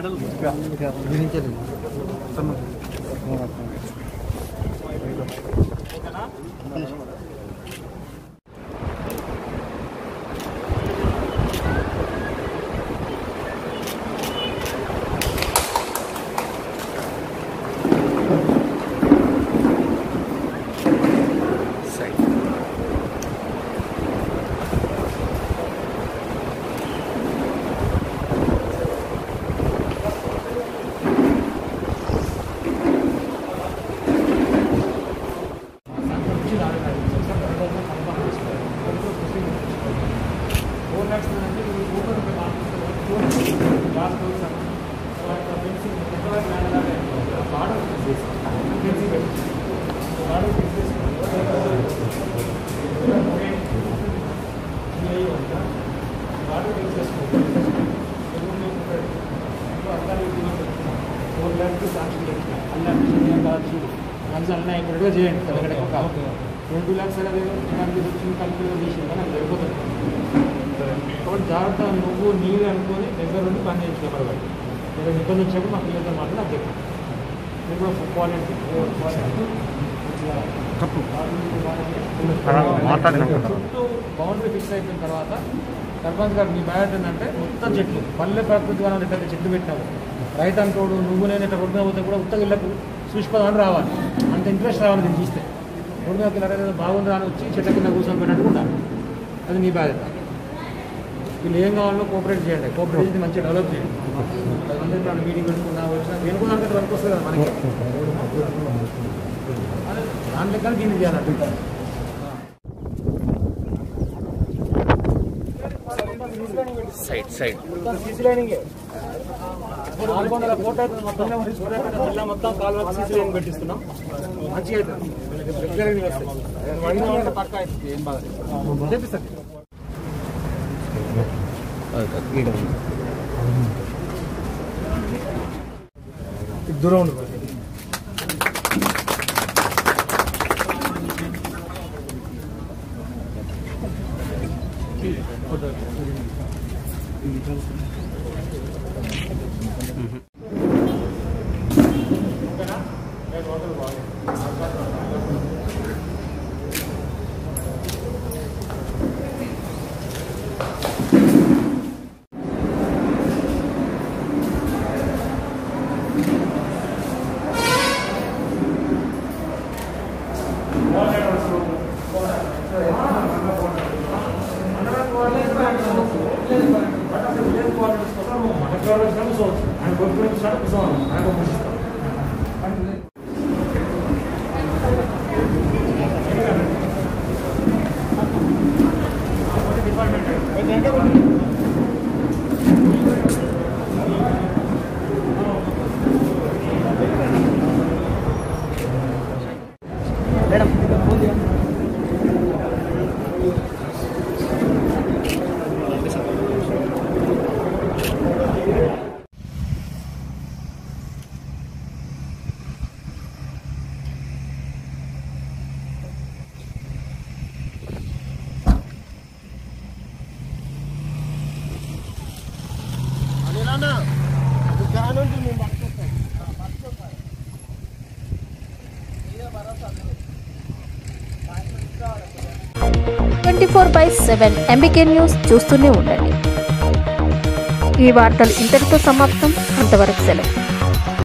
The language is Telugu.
అన్నీ అయిపోయినట్టుగా చేయండి తెల్లగడ్డ ఒక రెండు ల్యాక్స్ అనేది దానికి వచ్చింది కంపెనీలో తీసింది కానీ అది సరిపోతుంది కాబట్టి జాగ్రత్త నువ్వు నీళ్ళు అనుకొని దగ్గర నుండి పని చేయించుకోవాలి వాడికి ఏదైనా ఇబ్బంది వచ్చినప్పుడు మా పిల్లలతో మాట్లాడి నాకు చెప్పండి మీరు కూడా క్వాలిటీ చుట్టూ బౌండరీ ఫిక్స్ అయిపోయిన తర్వాత సర్పంచ్ గారు మీ బ్యాట్ ఏంటంటే మొత్తం చెట్లు పల్లె ప్రకృతి వనం ఎట్లయితే చెట్లు పెట్టినావు రైతు అంటోడు నువ్వు నేను ఇట్లా రోడ్డు మీద పోతే కూడా ఉత్తగ ఇళ్ళకు చూసిపోదామని రావాలి అంత ఇంట్రెస్ట్ రావాలి దీన్ని చూస్తే రోడ్డు మీద పిల్లలు బాగుంది అని వచ్చి చెట్ల కింద కూర్చొని పెట్టినట్టు ఉండాలి అది మీ బాధ్యత వీళ్ళు ఏం కావాలో కోఆపరేట్ చేయండి కోఆపరేట్ చేసి మంచిగా డెవలప్ చేయండి అందరూ ఇప్పుడు మీటింగ్ పెట్టుకున్నా వచ్చినా నేను కూడా అనుకుంటే వరకు వస్తుంది కదా మనకి దాని లెక్క దీన్ని చేయాలంటే సైడ్ సైడ్ మొత్తం సీసీ లైనింగ్ నాలుగు వందల కోట్ల అవుతుంది మొత్తం సూర్యాపేట జిల్లా మొత్తం కాలువకు సీసీ లైన్ పెట్టిస్తున్నాం మంచిగా అవుతుంది రెగ్యులర్ గా వస్తాయి వైద్యం అంటే పక్కా అవుతుంది ఏం బాధ లేదు. చేపిస్తాను దూరం ఉండు twenty four by seven MBK news చూస్తూనే ఉండండి ఈ వార్తలు ఇంతటితో సమాప్తం అంతవరకు సెలవు